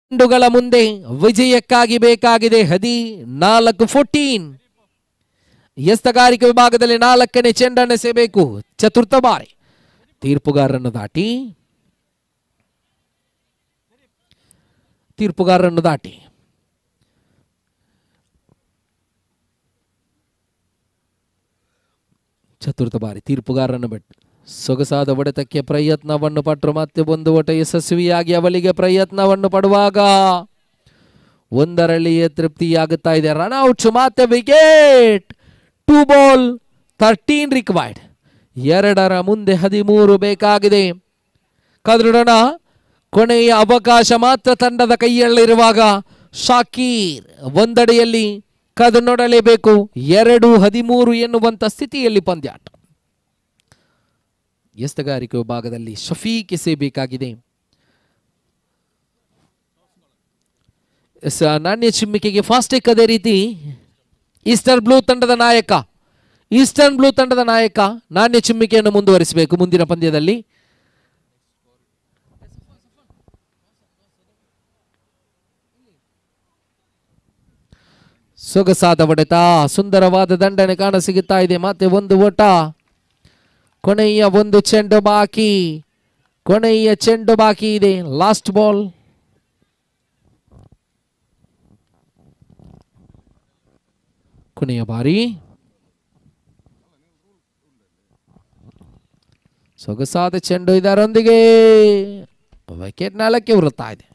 ಚೆಂಡುಗಳ ಮುಂದೆ ವಿಜಯಕ್ಕಾಗಿ ಬೇಕಾಗಿದೆ ಹದಿನಾಲ್ಕು ಫೋರ್ಟೀನ್ ಎಸ್ತಗಾರಿಕೆ ವಿಭಾಗದಲ್ಲಿ ನಾಲ್ಕನೇ ಚೆಂಡನ್ನು ಎಸೆಯಬೇಕು ಚತುರ್ಥ ಬಾರಿ ತೀರ್ಪುಗಾರರನ್ನು ದಾಟಿ ತೀರ್ಪುಗಾರರನ್ನು ದಾಟಿ ಚತುರ್ಥ ಬಾರಿ ತೀರ್ಪುಗಾರರನ್ನು ಬಿಟ್ಟು ಸೊಗಸಾದ ಹೊಡೆತಕ್ಕೆ ಪ್ರಯತ್ನವನ್ನು ಪಟ್ಟರು ಮತ್ತೆ ಒಂದು ಓಟ ಯಶಸ್ವಿಯಾಗಿ ಅವಳಿಗೆ ಪ್ರಯತ್ನವನ್ನು ಪಡುವಾಗ ಒಂದರಲ್ಲಿಯೇ ತೃಪ್ತಿಯಾಗುತ್ತಾ ಇದೆ ರನ್ಔಟ್ ಮತ್ತೆ wicket two ball thirteen required ಎರಡರ ಮುಂದೆ ಹದಿಮೂರು ಬೇಕಾಗಿದೆ ಕದೃಡಣ ಕೊನೆಯ ಅವಕಾಶ ಮಾತ್ರ ತಂಡದ ಕೈಯಲ್ಲಿರುವಾಗ ಶಾಕೀರ್ ಒಂದಡೆಯಲ್ಲಿ ಕದು ನೋಡಲೇಬೇಕು ಎರಡು ಹದಿಮೂರು ಎನ್ನುವಂತ ಸ್ಥಿತಿಯಲ್ಲಿ ಪಂದ್ಯಾಟ ಎಸ್ತಗಾರಿಕೆ ವಿಭಾಗದಲ್ಲಿ ಶಫೀಕ್ ಎಸೆಯಬೇಕಾಗಿದೆ ಸ- ನಾಣ್ಯ ಚಿಮ್ಮಿಕೆಗೆ ಫಾಸ್ಟೆಕ್ ಅದೇ ರೀತಿ ಈಸ್ಟರ್ನ್ ಬ್ಲೂ ತಂಡದ ನಾಯಕ ಈಸ್ಟರ್ನ್ ಬ್ಲೂ ತಂಡದ ನಾಯಕ ನಾಣ್ಯ ಚಿಮ್ಮಿಕೆಯನ್ನು ಮುಂದುವರಿಸಬೇಕು ಮುಂದಿನ ಪಂದ್ಯದಲ್ಲಿ ಸೊಗಸಾದ ಹೊಡೆತ ಸುಂದರವಾದ ದಂಡನೆ ಕಾಣಸಿಗುತ್ತಾ ಇದೆ ಮತ್ತೆ ಒಂದು ಓಟ ಕೊನೆಯ ಒಂದು ಚೆಂಡು ಬಾಕಿ ಕೊನೆಯ ಚೆಂಡು ಬಾಕಿ ಇದೆ ಲಾಸ್ಟ್ ಬಾಲ್ ಕೊನೆಯ ಬಾರಿ ಸೊಗಸಾದ ಚೆಂಡು ಇದರೊಂದಿಗೆ ವಿಕೆಟ್ ನಾಲ್ಕೆ ಉರುತ್ತಾ ಇದೆ